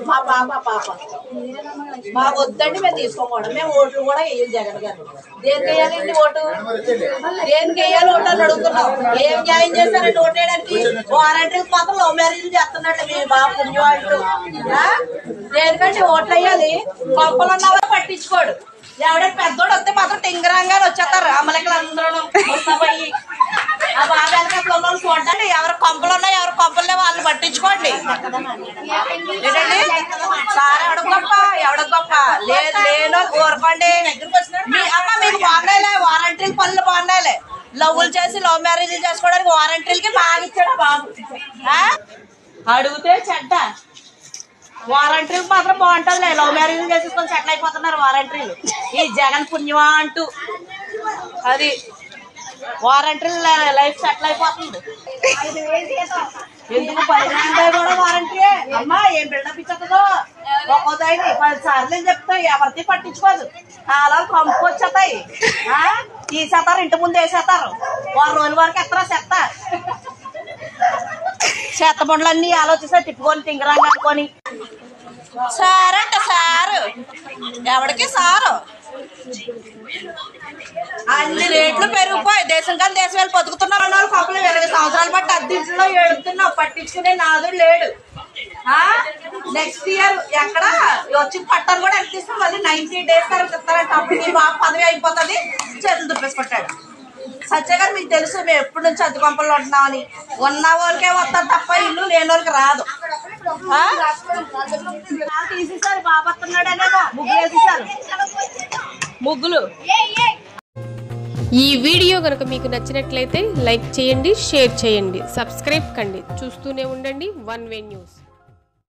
మా పాప పాప మా వద్దండి మేము తీసుకోకూడదు మేము ఓట్లు కూడా వేయం జగన్ గారు దేనికి వేయాలండి ఓటు దేనికి వేయాలి ఓటు అని అడుగుతున్నాం ఏం న్యాయం చేస్తారండి ఓటు వేయడానికి వారంటీలకు మాత్రం లవ్ మ్యారేజ్ చేస్తున్నట్టు మీ బాబు పుణ్యవాళ్ళు ఆ? దేనికంటే ఓట్లు వేయాలి కొంపలు ఉన్నవారు పట్టించుకోడు ఎవడే పెద్దోడు వస్తే మాత్రం టింగరంగానే వచ్చేస్తారు అమలకలు అందరూ ముస్తాబయ్యి ఆ బాగా వెనకాల ఉన్న వాళ్ళు చూడండి ఎవరు కొంపలు ఉన్నాయి ఎవరు కొంపలు లేవు వాళ్ళు పట్టించుకోండి ఏంటండి సార్ ఎవడ గొప్ప ఎవడ గొప్ప లేదు లేను ఊరుకోండి మీ అమ్మ మీకు బాగున్నాయిలే వారంటీలు పనులు బాగున్నాయిలే లవ్వులు చేసి లవ్ మ్యారేజ్ చేసుకోవడానికి వారంటీలకి బాగా ఇచ్చాడు బాబు ఆ? అడిగితే చెడ్డ వారంటీలు మాత్రం బాగుంటుంది లవ్ మ్యారేజ్ చేసేసుకొని సెటిల్ అయిపోతున్నారు వారంటీలు ఈ జగన్ పుణ్యమా అంటూ అది వారంటీలు లైఫ్ సెటిల్ అయిపోతుంది ఎందుకు పదిహేను కూడా వారంటీ అమ్మా ఏం బిల్డప్ ఇచ్చేస్తుందో ఒక్కోదాయిని పది సార్లు నేను చెప్తా ఎవరిది పట్టించుకోదు కాలాలు పంపు వచ్చేస్తాయి ఆ? తీసేస్తారు ఇంటి ముందు వేసేస్తారు వారం రోజుల వరకు ఎత్తరా చెత్త చెత్త బండ్లన్నీ ఆలోచిస్తే తిప్పుకొని తింగరంగా అనుకొని సార్ అంట సారు ఎవడికి సారు అన్ని రేట్లు పెరిగిపోయి దేశం కానీ దేశం వెళ్ళి బతుకుతున్నారు అన్న వాళ్ళు పాపలు ఇరవై సంవత్సరాలు బట్టి అద్దెంట్లో ఏడుతున్నావు పట్టించుకునే నాదు లేడు నెక్స్ట్ ఇయర్ ఎక్కడ వచ్చి పట్టాను కూడా ఎంత ఇస్తాం మళ్ళీ నైన్టీ డేస్ తర్వాత ఇస్తారంట అప్పుడు మీ బాబు పదవి అయిపోతుంది చేతులు దుప్పేసుకుంటాడు సత్య గారు మీకు తెలుసు మేము ఎప్పటి నుంచి అద్దె కొంపల్లో ఉంటున్నామని ఉన్న వాళ్ళకే వస్తారు తప్ప ఇల్లు లేని వాళ్ళకి రాదు ఆ? తీసేసారు బాబు వస్తున్నాడనేమో ముగ్గులు వేసేసారు ముగ్గులు ఈ వీడియో కనుక మీకు నచ్చినట్లయితే లైక్ చేయండి షేర్ చేయండి సబ్స్క్రైబ్ కండి చూస్తూనే ఉండండి వన్ వే న్యూస్